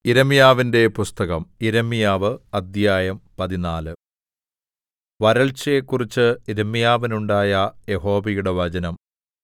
യിരെമ്യാവിന്റെ പുസ്തകം യിരെമ്യാവ് അദ്ധ്യായം പതിനാല് വരൾച്ചയെക്കുറിച്ച് യിരെമ്യാവിനുണ്ടായ യഹോവയുടെ വചനം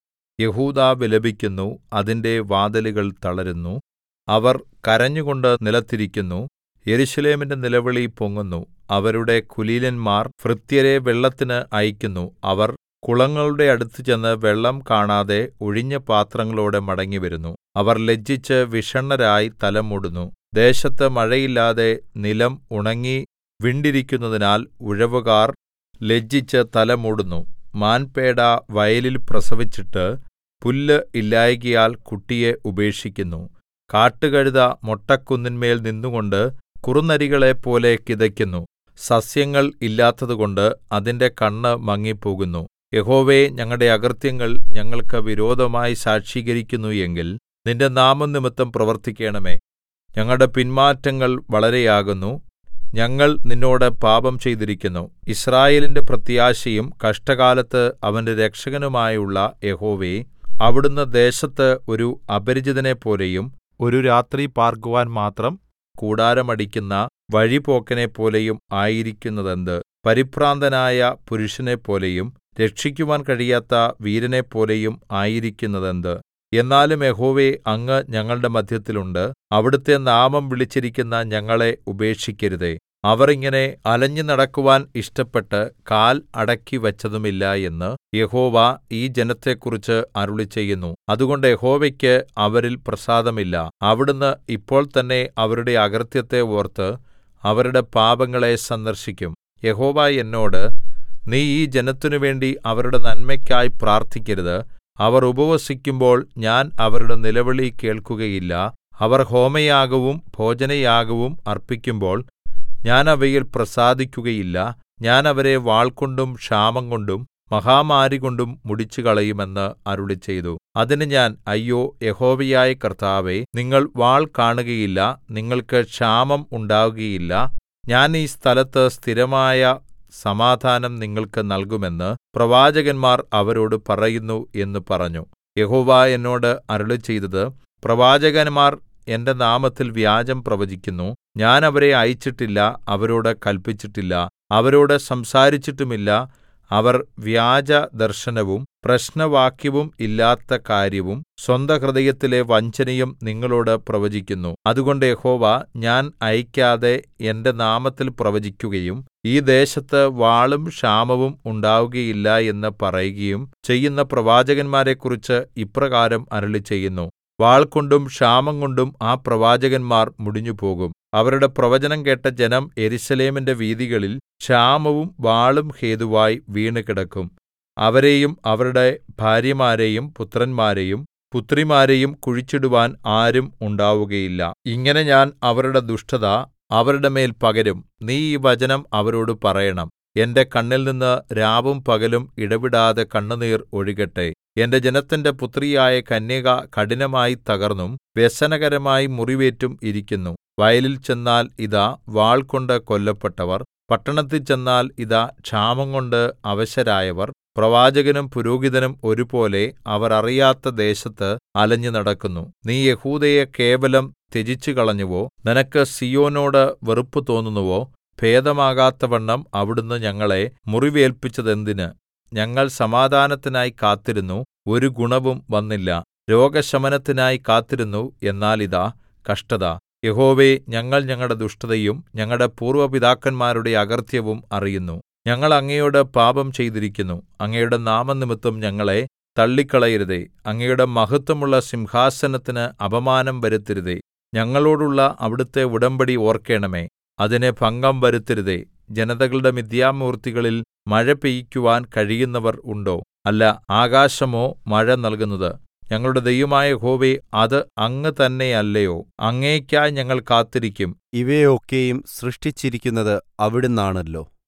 യെഹൂദാ വിലപിക്കുന്നു അതിന്റെ വാതിലുകൾ തളരുന്നു അവർ കരഞ്ഞുകൊണ്ട് നിലത്തിരിക്കുന്നു യെരൂശലേമിന്റെ നിലവിളി പൊങ്ങുന്നു അവരുടെ കുലീനന്മാർ ഭൃത്യരെ വെള്ളത്തിന് അയയ്ക്കുന്നു അവർ കുളങ്ങളുടെ അടുത്ത് ചെന്ന് വെള്ളം കാണാതെ ഒഴിഞ്ഞ പാത്രങ്ങളോടെ മടങ്ങിവരുന്നു അവർ ലജ്ജിച്ച് വിഷണ്ണരായി തല മൂടുന്നു ദേശത്ത് മഴയില്ലാതെ നിലം ഉണങ്ങി വിണ്ടിരിക്കുന്നതിനാൽ ഉഴവുകാർ ലജ്ജിച്ച് തല മൂടുന്നു മാൻപേട വയലിൽ പ്രസവിച്ചിട്ട് പുല്ല് ഇല്ലായ്കയാൽ കുട്ടിയെ ഉപേക്ഷിക്കുന്നു കാട്ടുകഴുത മൊട്ടക്കുന്നിന്മേൽ നിന്നുകൊണ്ട് കുറുനരികളെപ്പോലെ കിതയ്ക്കുന്നു സസ്യങ്ങൾ ഇല്ലാത്തതുകൊണ്ട് അതിന്റെ കണ്ണ് മങ്ങിപ്പോകുന്നു യഹോവേ ഞങ്ങളുടെ അകൃത്യങ്ങൾ ഞങ്ങൾക്ക് വിരോധമായി സാക്ഷീകരിക്കുന്നു എങ്കിൽ നിന്റെ നാമംനിമിത്തം പ്രവർത്തിക്കണമേ ഞങ്ങളുടെ പിന്മാറ്റങ്ങൾ വളരെയാകുന്നു ഞങ്ങൾ നിന്നോട് പാപം ചെയ്തിരിക്കുന്നു യിസ്രായേലിന്റെ പ്രത്യാശയും കഷ്ടകാലത്ത് അവന്റെ രക്ഷകനുമായുള്ള യഹോവേ അവിടുന്ന് ദേശത്ത് ഒരു അപരിചിതനെപ്പോലെയും ഒരു രാത്രി പാർക്കുവാൻ മാത്രം കൂടാരമടിക്കുന്ന വഴിപോക്കനെപ്പോലെയും ആയിരിക്കുന്നതെന്ത് പരിഭ്രാന്തനായ പുരുഷനെപ്പോലെയും രക്ഷിക്കുവാൻ കഴിയാത്ത വീരനെപ്പോലെയും ആയിരിക്കുന്നതെന്ത് എന്നാലും യഹോവേ അങ്ങ് ഞങ്ങളുടെ മദ്ധ്യത്തിൽ ഉണ്ട് അവിടുത്തെ നാമം വിളിച്ചിരിക്കുന്ന ഞങ്ങളെ ഉപേക്ഷിക്കരുതേ അവർ ഇങ്ങനെ അലഞ്ഞു നടക്കുവാൻ ഇഷ്ടപ്പെട്ട് കാൽ അടക്കിവച്ചതുമില്ല എന്ന് യഹോവ ഈ ജനത്തെക്കുറിച്ച് അരുളിച്ചെയ്യുന്നു അതുകൊണ്ട് യഹോവയ്ക്ക് അവരിൽ പ്രസാദമില്ല അവിടുന്ന് ഇപ്പോൾ തന്നെ അവരുടെ അകൃത്യത്തെ ഓർത്ത് അവരുടെ പാപങ്ങളെ സന്ദർശിക്കും യഹോവ എന്നോട് നീ ഈ ജനത്തിനുവേണ്ടി അവരുടെ നന്മയ്ക്കായി പ്രാർത്ഥിക്കരുത് അവർ ഉപവസിക്കുമ്പോൾ ഞാൻ അവരുടെ നിലവിളി കേൾക്കുകയില്ല അവർ ഹോമയാഗവും ഭോജനയാഗവും അർപ്പിക്കുമ്പോൾ ഞാൻ അവയിൽ പ്രസാദിക്കുകയില്ല ഞാൻ അവരെ വാൾകൊണ്ടും ക്ഷാമംകൊണ്ടും മഹാമാരികൊണ്ടും മുടിച്ചുകളയുമെന്ന് അരുളിച്ചെയ്തു അതിന് ഞാൻ അയ്യോ യഹോവയായ കർത്താവേ നിങ്ങൾ വാൾ കാണുകയില്ല നിങ്ങൾക്ക് ക്ഷാമം ഉണ്ടാകുകയില്ല ഞാൻ ഈ സ്ഥലത്ത് സ്ഥിരമായ സമാധാനം നിങ്ങൾക്ക് നൽകുമെന്ന് പ്രവാചകന്മാർ അവരോട് പറയുന്നു എന്ന് പറഞ്ഞു യഹോവ എന്നോട് അരുളിച്ചെയ്തത് പ്രവാചകന്മാർ എന്റെ നാമത്തിൽ വ്യാജം പ്രവചിക്കുന്നു ഞാൻ അവരെ അയച്ചിട്ടില്ല അവരോട് കല്പിച്ചിട്ടില്ല അവരോട് സംസാരിച്ചിട്ടുമില്ല അവർ വ്യാജദർശനവും പ്രശ്നവാക്യവും ഇല്ലാത്ത കാര്യവും സ്വന്ത ഹൃദയത്തിലെ വഞ്ചനയും നിങ്ങളോട് പ്രവചിക്കുന്നു അതുകൊണ്ട് യഹോവ ഞാൻ അയക്കാതെ എന്റെ നാമത്തിൽ പ്രവചിക്കുകയും ഈ ദേശത്ത് വാളും ക്ഷാമവും ഉണ്ടാവുകയില്ല എന്ന് പറയുകയും ചെയ്യുന്ന പ്രവാചകന്മാരെക്കുറിച്ച് ഇപ്രകാരം അരുളിച്ചെയ്യുന്നു വാൾകൊണ്ടും ക്ഷാമംകൊണ്ടും ആ പ്രവാചകന്മാർ മുടിഞ്ഞുപോകും അവരുടെ പ്രവചനം കേട്ട ജനം യെരൂശലേമിന്റെ വീഥികളിൽ ക്ഷാമവും വാളും ഹേതുവായി വീണുകിടക്കും അവരെയും അവരുടെ ഭാര്യമാരെയും പുത്രന്മാരെയും പുത്രിമാരെയും കുഴിച്ചിടുവാൻ ആരും ഉണ്ടാവുകയില്ല ഇങ്ങനെ ഞാൻ അവരുടെ ദുഷ്ടത അവരുടെ മേൽ പകരും നീ ഈ വചനം അവരോട് പറയണം എന്റെ കണ്ണിൽനിന്ന് രാവും പകലും ഇടവിടാതെ കണ്ണുനീർ ഒഴുകട്ടെ എന്റെ ജനത്തിന്റെ പുത്രിയായ കന്യക കഠിനമായി തകർന്നും വ്യസനകരമായി മുറിവേറ്റും ഇരിക്കുന്നു വയലിൽ ചെന്നാൽ ഇതാ വാൾകൊണ്ട് കൊല്ലപ്പെട്ടവർ പട്ടണത്തിൽ ചെന്നാൽ ഇതാ ക്ഷാമംകൊണ്ട് അവശരായവർ പ്രവാചകനും പുരോഹിതനും ഒരുപോലെ അവർ അറിയാത്ത ദേശത്ത് അലഞ്ഞു നടക്കുന്നു നീ യഹൂദയെ കേവലം ത്യജിച്ചുകളഞ്ഞുവോ നിനക്ക് സീയോനോട് വെറുപ്പ് തോന്നുന്നുവോ ഭേദമാകാത്തവണ്ണം അവിടുന്ന് ഞങ്ങളെ മുറിവേൽപ്പിച്ചതെന്തിന് ഞങ്ങൾ സമാധാനത്തിനായി കാത്തിരുന്നു ഒരു ഗുണവും വന്നില്ല രോഗശമനത്തിനായി കാത്തിരുന്നു എന്നാൽ ഇതാ കഷ്ടത യഹോവേ ഞങ്ങൾ ഞങ്ങളുടെ ദുഷ്ടതയും ഞങ്ങളുടെ പൂർവ്വ പിതാക്കന്മാരുടെ അകൃത്യവും അറിയുന്നു ഞങ്ങൾ അങ്ങയോട് പാപം ചെയ്തിരിക്കുന്നു അങ്ങയുടെ നാമനിമിത്തം ഞങ്ങളെ തള്ളിക്കളയരുതേ അങ്ങയുടെ മഹത്വമുള്ള സിംഹാസനത്തിന് അപമാനം വരുത്തരുതേ ഞങ്ങളോടുള്ള അവിടുത്തെ ഉടമ്പടി ഓർക്കേണമേ അതിന് ഭംഗം വരുത്തരുതേ ജനതകളുടെ മിഥ്യാമൂർത്തികളിൽ മഴ പെയ്യിക്കുവാൻ കഴിയുന്നവർ ഉണ്ടോ അല്ല ആകാശമോ മഴ നൽകുന്നത് ഞങ്ങളുടെ ദൈവമായ യഹോവേ അത് അങ്ങ് തന്നെയല്ലയോ അങ്ങേയ്ക്കായി ഞങ്ങൾ കാത്തിരിക്കും ഇവയൊക്കെയും സൃഷ്ടിച്ചിരിക്കുന്നത് അവിടുന്നാണല്ലോ